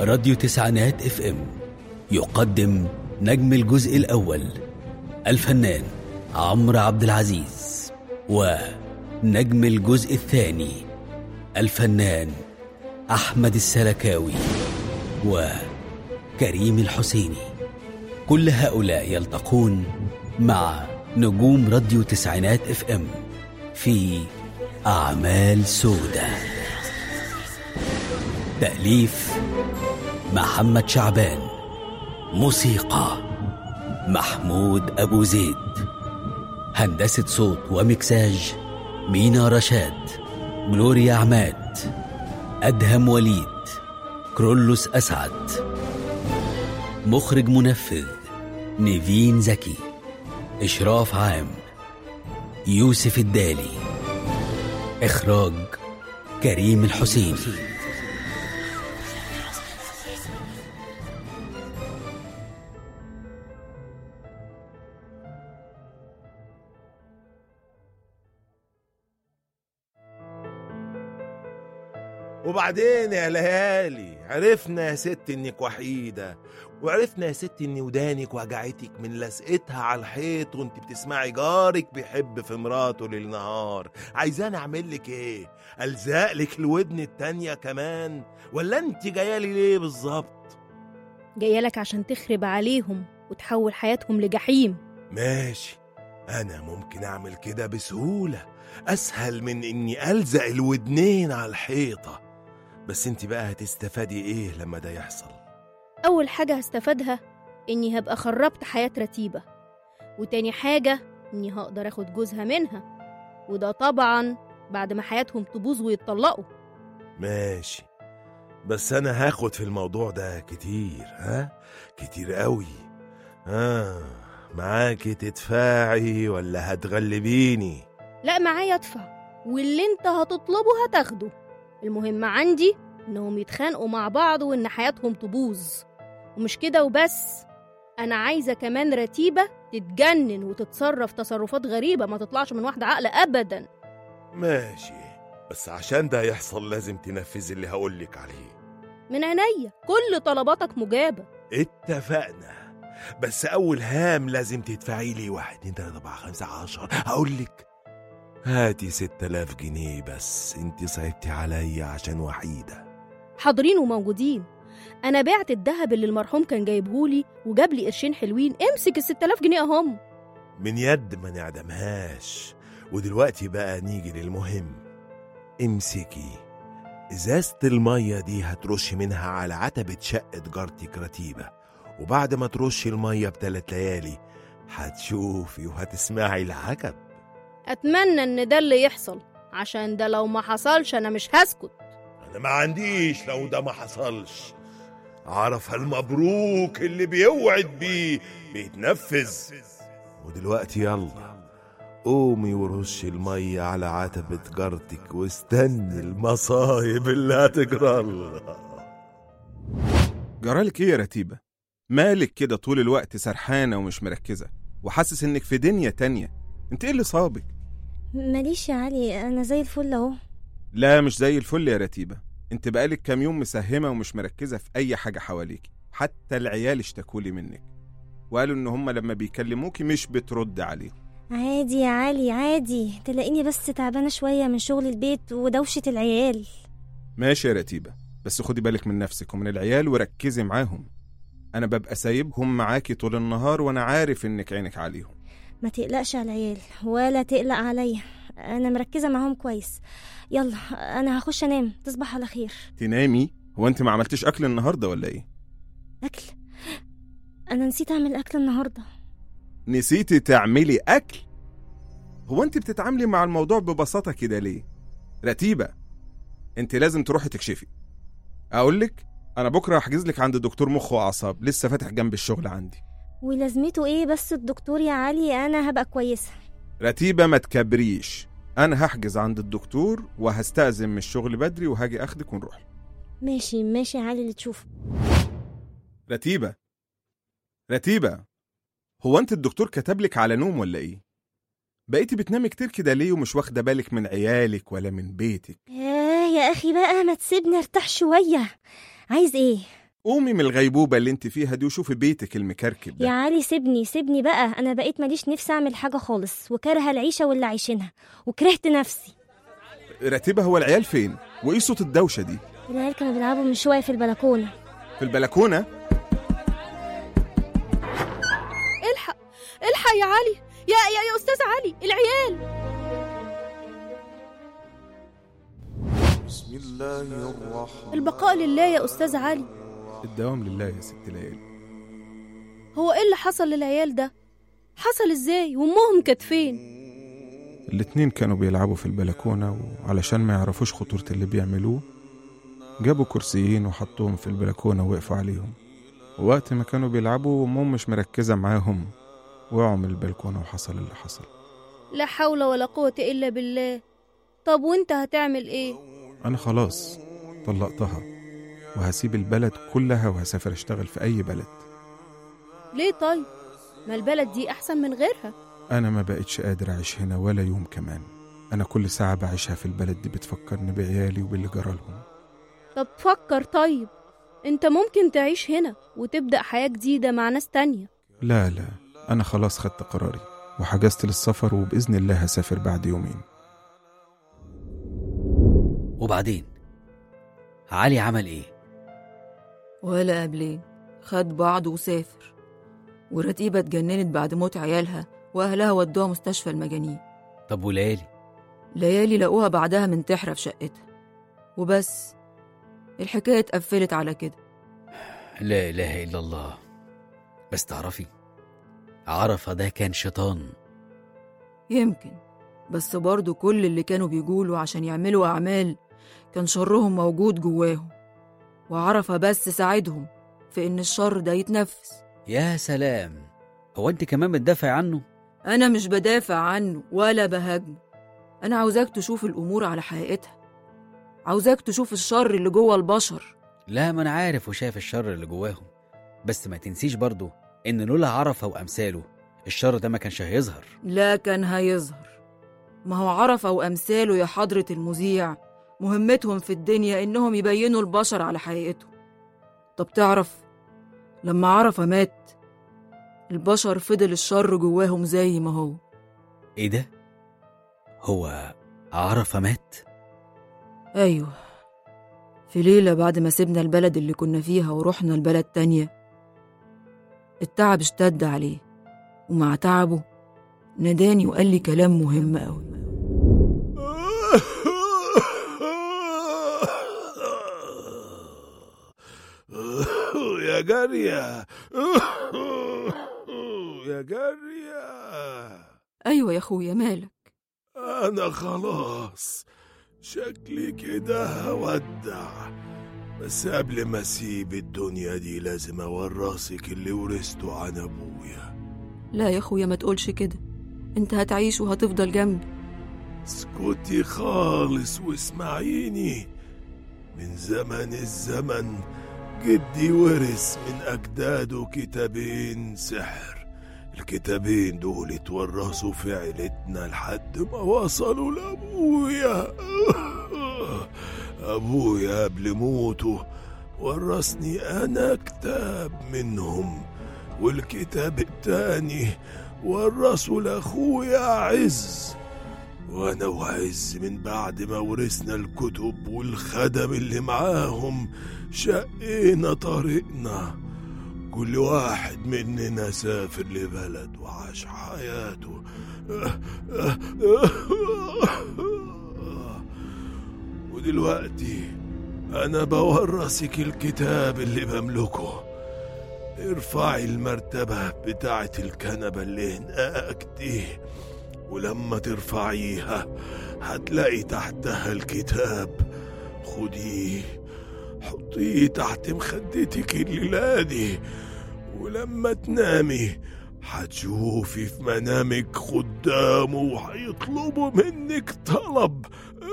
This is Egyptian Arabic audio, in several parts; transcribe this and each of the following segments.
راديو تسعينات اف ام يقدم نجم الجزء الأول الفنان عمرو عبد العزيز ونجم الجزء الثاني الفنان أحمد السلكاوي وكريم الحسيني كل هؤلاء يلتقون مع نجوم راديو تسعينات اف ام في أعمال سودة تأليف محمد شعبان موسيقى محمود أبو زيد هندسة صوت ومكساج مينا رشاد جلوريا عماد أدهم وليد كرولوس أسعد مخرج منفذ نيفين زكي إشراف عام يوسف الدالي إخراج كريم الحسين وبعدين يا ليالي عرفنا يا ست انك وحيدة وعرفنا يا ست ان ودانك وجعتك من لسقتها على الحيط وانت بتسمعي جارك بيحب في مراته ليل نهار عايزاني اعمل لك ايه الزق لك الودن التانية كمان ولا انت جايه لي ليه بالظبط جاية لك عشان تخرب عليهم وتحول حياتهم لجحيم ماشي انا ممكن اعمل كده بسهولة اسهل من اني الزق الودنين على الحيطة بس انت بقى هتستفادي ايه لما ده يحصل أول حاجة هستفادها إني هبقى خربت حياة رتيبة وتاني حاجة إني هقدر أخد جوزها منها وده طبعا بعد ما حياتهم تبوظ ويتطلقوا ماشي بس انا هاخد في الموضوع ده كتير ها كتير قوي اه معاكي تدفعي ولا هتغلبيني لا معايا ادفع واللي انت هتطلبه هتاخده المهم عندي انهم يتخانقوا مع بعض وان حياتهم تبوظ ومش كده وبس انا عايزه كمان رتيبه تتجنن وتتصرف تصرفات غريبه ما تطلعش من واحده عقل ابدا ماشي بس عشان ده يحصل لازم تنفذي اللي هقولك عليه من عينيا كل طلباتك مجابه اتفقنا بس اول هام لازم تدفعي لي واحد اتنين تلاته اربعه خمسه عشر هقولك هاتي ستة آلاف جنيه بس انت صعبتي عليا عشان وحيدة حاضرين وموجودين انا بعت الذهب اللي المرحوم كان جايبهولي وجاب لي قرشين حلوين امسك ال 6000 جنيه اهم من يد ما نعدمهاش ودلوقتي بقى نيجي للمهم امسكي ازازة المية دي هترشي منها على عتبة شقة جارتك رتيبة وبعد ما ترشي المية بتلات ليالي هتشوفي وهتسمعي العجب اتمنى ان ده اللي يحصل عشان ده لو ما حصلش انا مش هسكت انا ما عنديش لو ده ما حصلش عرف المبروك اللي بيوعد بيه بيتنفذ ودلوقتي يلا قومي ورشي المية على عتبة جارتك واستني المصايب اللي هتجرالها جرالك ايه يا رتيبة؟ مالك كده طول الوقت سرحانة ومش مركزة وحاسس انك في دنيا تانية انت ايه اللي صابك؟ ماليش يا علي انا زي الفل اهو لا مش زي الفل يا رتيبة انت بقالك كام يوم مسهمة ومش مركزة في اي حاجة حواليك حتى العيال اشتكولي منك وقالوا ان هما لما بيكلموكي مش بترد عليهم عادي يا علي عادي تلاقيني بس تعبانه شويه من شغل البيت ودوشه العيال ماشي يا رتيبة بس خدي بالك من نفسك ومن العيال وركزي معاهم انا ببقى سايبهم معاكي طول النهار وانا عارف انك عينك عليهم ما تقلقش على العيال ولا تقلق عليا انا مركزه معاهم كويس يلا انا هخش انام تصبح على خير تنامي هو انت ما عملتش اكل النهارده ولا ايه اكل انا نسيت اعمل اكل النهارده نسيتي تعملي اكل هو انت بتتعاملي مع الموضوع ببساطه كده ليه رتيبه انت لازم تروحي تكشفي اقولك انا بكره هحجز لك عند دكتور مخ واعصاب لسه فاتح جنب الشغل عندي ولازمته ايه بس الدكتور يا علي انا هبقى كويسه رتيبه ما تكبريش انا هحجز عند الدكتور وهستأذن من الشغل بدري وهاجي اخدك ونروح ماشي ماشي يا علي اللي تشوفه رتيبه رتيبه هو انت الدكتور كتبلك على نوم ولا ايه بقيتي بتنامي كتير كده ليه ومش واخده بالك من عيالك ولا من بيتك ياه يا اخي بقى ما تسيبني ارتاح شويه عايز ايه قومي من الغيبوبة اللي انت فيها دي وشوفي بيتك المكركب يا ده علي سيبني سيبني بقى انا بقيت ماليش نفسي اعمل حاجه خالص وكارهه العيشه واللي عايشينها وكرهت نفسي رتيبة هو العيال فين؟ وايه صوت الدوشة دي؟ العيال كانوا بيلعبوا من شويه في البلكونه في البلكونة؟ الحق الحق يا علي يا يا, يا استاذ علي العيال بسم الله الرحمن البقاء لله يا استاذ علي الدوام لله يا ست ليالي هو ايه اللي حصل للعيال ده حصل ازاي وامهم كانت فين الاتنين كانوا بيلعبوا في البلكونة وعلشان ما يعرفوش خطورة اللي بيعملوه جابوا كرسيين وحطوهم في البلكونة ووقفوا عليهم ووقت ما كانوا بيلعبوا أمهم مش مركزة معاهم وقعوا من البلكونة وحصل اللي حصل لا حول ولا قوة الا بالله طب وانت هتعمل ايه أنا خلاص طلقتها وهسيب البلد كلها وهسافر أشتغل في أي بلد ليه طيب ما البلد دي احسن من غيرها أنا ما بقتش قادر أعيش هنا ولا يوم كمان أنا كل ساعة بعيشها في البلد دي بتفكرني بعيالي وباللي جرالهم طب فكر طيب انت ممكن تعيش هنا وتبدأ حياة جديدة مع ناس تانية لا لا أنا خلاص خدت قراري وحجزت للسفر وبإذن الله هسافر بعد يومين وبعدين علي عمل ايه ولا قبلين خد بعضه وسافر ورتيبة اتجننت بعد موت عيالها وأهلها ودوها مستشفى المجانين طب وليالي ليالي لقوها بعدها منتحرة في شقتها وبس الحكاية اتقفلت على كده لا اله الا الله بس تعرفي عرفة ده كان شيطان يمكن بس برضه كل اللي كانوا بيقولوا عشان يعملوا أعمال كان شرهم موجود جواهم وعرفة بس ساعدهم في إن الشر ده يتنفس يا سلام هو انت كمان بتدافع عنه أنا مش بدافع عنه ولا بهاجمه أنا عاوزاك تشوف الأمور على حقيقتها عاوزاك تشوف الشر اللي جوه البشر لا ما انا عارف وشايف الشر اللي جواهم بس ما تنسيش برضو ان لولا عرفة وامثاله الشر ده ما كانش هيظهر لا كان هيظهر ما هو عرفة وأمثاله يا حضرة المذيع مهمتهم في الدنيا إنهم يبينوا البشر على حقيقتهم طب تعرف لما عرفة مات البشر فضل الشر جواهم زي ما هو ايه ده هو عرفة مات أيوه في ليلة بعد ما سيبنا البلد اللي كنا فيها ورحنا لبلد تانية التعب اشتد عليه ومع تعبه ناداني وقال لي كلام مهم أوي يا جارية يا جارية أيوة يا أخويا مالك أنا خلاص شكلي كده هودع بس قبل ما أسيب الدنيا دي لازم أورثك اللي ورثته عن أبويا لا يا أخويا ما تقولش كده أنت هتعيش وهتفضل جنبي اسكتي خالص واسمعيني من زمن الزمن جدي ورث من أجداده كتابين سحر الكتابين دول اتورثوا في عيلتنا لحد ما وصلوا لأبويا أبويا قبل موته ورثني أنا كتاب منهم والكتاب التاني ورثه لأخويا عز وانا وعز من بعد ما ورثنا الكتب والخدم اللي معاهم شقينا طريقنا كل واحد مننا سافر لبلد وعاش حياته ودلوقتي انا بورثك الكتاب اللي بملكه ارفعي المرتبة بتاعت الكنبة اللي هناك دي ولما ترفعيها هتلاقي تحتها الكتاب خديه حطيه تحت مخدتك الليلة دي ولما تنامي هتشوفي في منامك خدامه وهيطلبوا منك طلب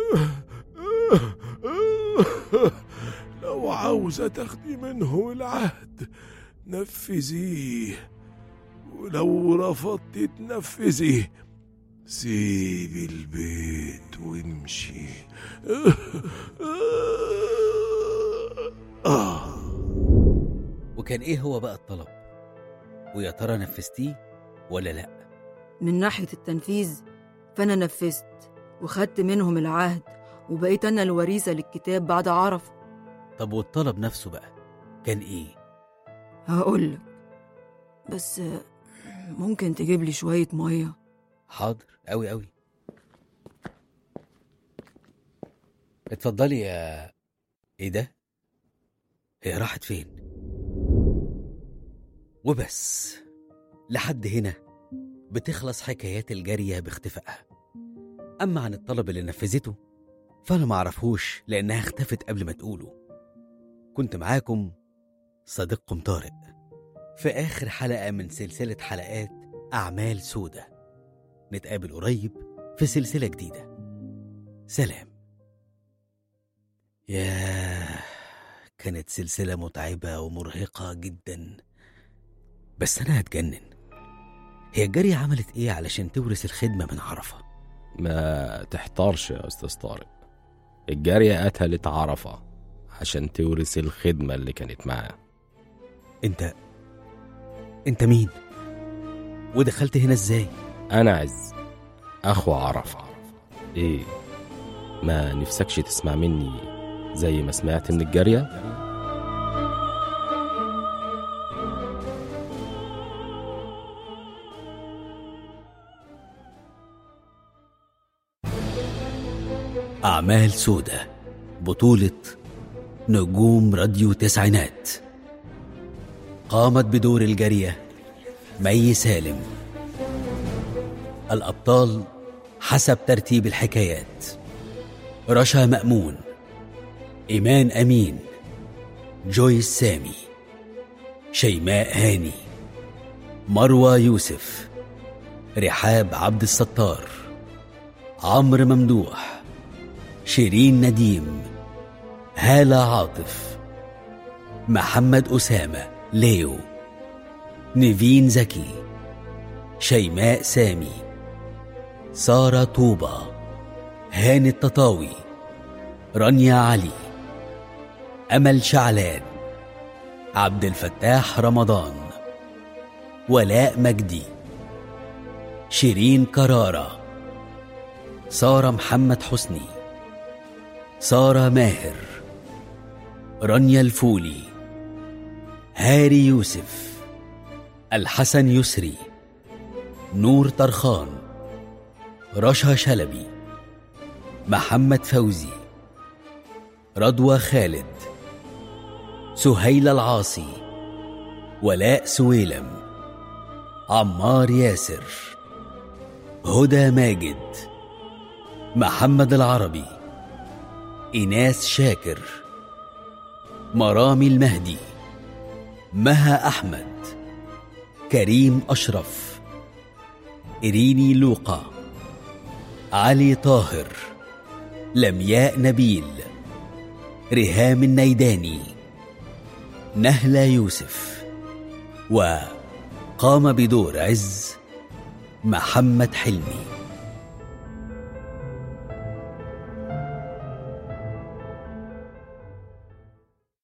لو عاوزة تاخدي منه العهد نفذيه ولو رفضتي تنفذيه سيبي البيت وامشي آه. وكان ايه هو بقى الطلب ويا ترى نفذتيه ولا لا من ناحية التنفيذ فأنا نفذت وخدت منهم العهد وبقيت أنا الوريثة للكتاب بعد عرفة طب والطلب نفسه بقى كان ايه هقولك بس ممكن تجيب لي شوية مية حاضر قوي قوي اتفضلي يا ايه ده هي راحت فين وبس لحد هنا بتخلص حكايات الجارية باختفائها أما عن الطلب اللي نفذته فأنا معرفهوش لأنها اختفت قبل ما تقوله كنت معاكم صديقكم طارق في آخر حلقة من سلسلة حلقات أعمال سودة نتقابل قريب في سلسلة جديدة سلام ياه كانت سلسلة متعبة ومرهقة جدا بس أنا هتجنن هي الجارية عملت إيه علشان تورث الخدمة من عرفة ما تحتارش يا أستاذ طارق الجارية قتلت عرفة عشان تورث الخدمة اللي كانت معاه أنت أنت مين؟ ودخلت هنا إزاي؟ أنا عز أخو عرفة إيه ما نفسكش تسمع مني زي ما سمعت من الجارية أعمال سودة بطولة نجوم راديو تسعينات قامت بدور الجارية مي سالم الأبطال حسب ترتيب الحكايات رشا مأمون إيمان أمين جويس سامي شيماء هاني مروى يوسف رحاب عبد الستار عمرو ممدوح شيرين نديم هالة عاطف محمد أسامة ليو نيفين زكي شيماء سامي سارة طوبة هاني التطاوي رانيا علي أمل شعلان عبد الفتاح رمضان ولاء مجدي شيرين كرارة سارة محمد حسني سارة ماهر رانيا الفولي هاري يوسف الحسن يسري نور طرخان رشا شلبي محمد فوزي رضوى خالد سهيل العاصي ولاء سويلم عمار ياسر هدى ماجد محمد العربي إناس شاكر مرامي المهدي مها أحمد كريم أشرف إريني لوقا علي طاهر لمياء نبيل ريهام النيداني نهلة يوسف وقام بدور عز محمد حلمي